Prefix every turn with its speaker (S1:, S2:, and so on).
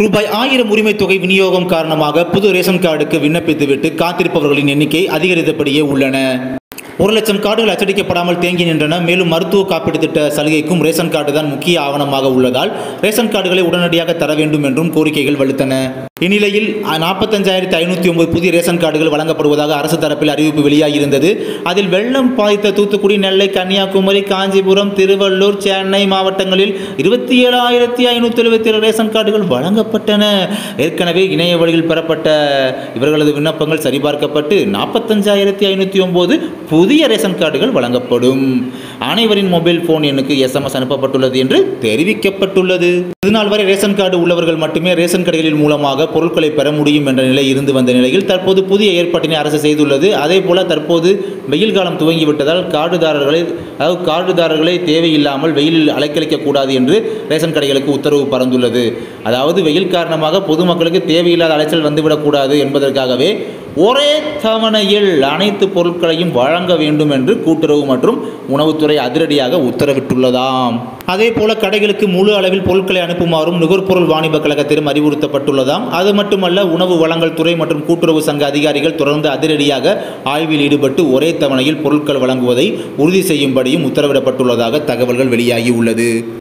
S1: ரூபாய் ஆயிரம் உரிமைத் தொகை விநியோகம் காரணமாக புது ரேஷன் கார்டுக்கு விண்ணப்பித்துவிட்டு காத்திருப்பவர்களின் எண்ணிக்கை அதிகரித்தபடியே உள்ளன ஒரு லட்சம் கார்டுகள் அச்சடிக்கப்படாமல் தேங்கி நின்றன மேலும் மருத்துவ காப்பீடு திட்ட சலுகைக்கும் ரேஷன் கார்டு தான் முக்கிய ஆவணமாக உள்ளதால் ரேஷன் கார்டுகளை உடனடியாக தர வேண்டும் என்றும் கோரிக்கைகள் வலுத்தன இந்நிலையில் நாற்பத்தஞ்சாயிரத்தி ஐநூற்றி ஒன்பது புதிய ரேஷன் கார்டுகள் வழங்கப்படுவதாக அரசு தரப்பில் அறிவிப்பு வெளியாகியிருந்தது அதில் வெள்ளம் பாதித்த தூத்துக்குடி நெல்லை கன்னியாகுமரி காஞ்சிபுரம் திருவள்ளூர் சென்னை மாவட்டங்களில் இருபத்தி ஏழாயிரத்தி ஐநூற்றி எழுபத்தி ஏழு ரேஷன் கார்டுகள் வழங்கப்பட்டன ஏற்கனவே இணைய வழியில் பெறப்பட்ட இவர்களது விண்ணப்பங்கள் சரிபார்க்கப்பட்டு நாற்பத்தஞ்சாயிரத்தி ஐநூற்றி ஒம்பது புதிய ரேஷன் கார்டுகள் வழங்கப்படும் அனைவரின் மொபைல் போன் எண்ணுக்கு எஸ்எம்எஸ் அனுப்பப்பட்டுள்ளது என்று தெரிவிக்கப்பட்டுள்ளது இதுநாள் வரை ரேஷன் கார்டு உள்ளவர்கள் மட்டுமே ரேஷன் கடைகளின் மூலமாக பொருட்களை பெற முடியும் என்ற நிலை இருந்து வந்த நிலையில் தற்போது புதிய ஏற்பாட்டினை அரசு செய்துள்ளது அதே போல தற்போது வெயில் காலம் துவங்கிவிட்டதால் கார்டுதாரர்களை அதாவது கார்டுதாரர்களை தேவையில்லாமல் வெயிலில் அலைக்கழிக்க கூடாது என்று ரேஷன் கடைகளுக்கு உத்தரவு பறந்துள்ளது அதாவது வெயில் காரணமாக பொதுமக்களுக்கு தேவையில்லாத அலைச்சல் வந்துவிடக்கூடாது என்பதற்காகவே ஒரே தவணையில் அனைத்து பொருட்களையும் வழங்க வேண்டும் என்று கூட்டுறவு மற்றும் உணவுத்துறை அதிரடியாக உத்தரவிட்டுள்ளதாம் அதே போல கடைகளுக்கு முழு அளவில் பொருட்களை அனுப்புமாறும் நுகர்பொருள் வாணிப கழகத்திடம் அறிவுறுத்தப்பட்டுள்ளதாம் அது மட்டுமல்ல உணவு வழங்கல் துறை மற்றும் கூட்டுறவு சங்க அதிகாரிகள் தொடர்ந்து அதிரடியாக ஆய்வில் ஈடுபட்டு ஒரே தவணையில் பொருட்கள் வழங்குவதை உறுதி செய்யும்படியும் உத்தரவிடப்பட்டுள்ளதாக தகவல்கள் வெளியாகி உள்ளது